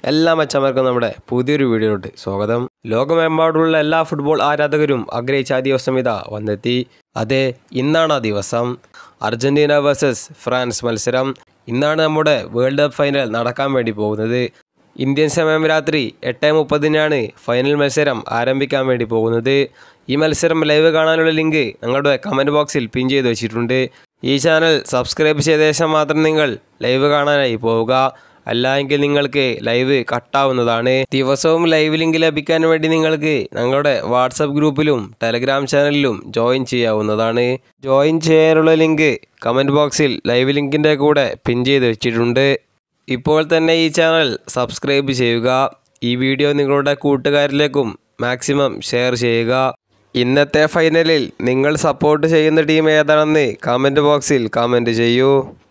എല്ലാ മച്ചന്മാർക്കും നമ്മുടെ പുതിയൊരു വീഡിയോയിലോട്ട് സ്വാഗതം ലോകമെമ്പാടുള്ള എല്ലാ ഫുട്ബോൾ ആരാധകരും ആഗ്രഹിച്ച ആ ദിവസം ഇതാ വന്നെത്തി അതെ ഇന്നാണ് ആ ദിവസം അർജന്റീന വേഴ്സസ് ഫ്രാൻസ് മത്സരം ഇന്നാണ് നമ്മുടെ വേൾഡ് കപ്പ് ഫൈനൽ നടക്കാൻ വേണ്ടി പോകുന്നത് ഇന്ത്യൻ സമയം രാത്രി എട്ട് മുപ്പതിനാണ് ഫൈനൽ മത്സരം ആരംഭിക്കാൻ വേണ്ടി പോകുന്നത് ഈ മത്സരം ലൈവ് കാണാനുള്ള ലിങ്ക് ഞങ്ങളുടെ കമൻറ്റ് ബോക്സിൽ പിൻ ചെയ്ത് വെച്ചിട്ടുണ്ട് ഈ ചാനൽ സബ്സ്ക്രൈബ് ചെയ്ത ശേഷം മാത്രം നിങ്ങൾ ലൈവ് കാണാനായി പോവുക അല്ല എങ്കിൽ നിങ്ങൾക്ക് ലൈവ് കട്ടാവുന്നതാണ് ദിവസവും ലൈവ് ലിങ്ക് ലഭിക്കാൻ വേണ്ടി നിങ്ങൾക്ക് ഞങ്ങളുടെ വാട്സപ്പ് ഗ്രൂപ്പിലും ടെലഗ്രാം ചാനലിലും ജോയിൻ ചെയ്യാവുന്നതാണ് ജോയിൻ ചെയ്യാനുള്ള ലിങ്ക് കമൻറ്റ് ബോക്സിൽ ലൈവ് ലിങ്കിൻ്റെ കൂടെ പിൻ ചെയ്ത് വെച്ചിട്ടുണ്ട് ഇപ്പോൾ തന്നെ ഈ ചാനൽ സബ്സ്ക്രൈബ് ചെയ്യുക ഈ വീഡിയോ നിങ്ങളുടെ കൂട്ടുകാരിലേക്കും മാക്സിമം ഷെയർ ചെയ്യുക ഇന്നത്തെ ഫൈനലിൽ നിങ്ങൾ സപ്പോർട്ട് ചെയ്യുന്ന ടീം ഏതാണെന്ന് കമൻറ്റ് ബോക്സിൽ കമൻറ്റ് ചെയ്യൂ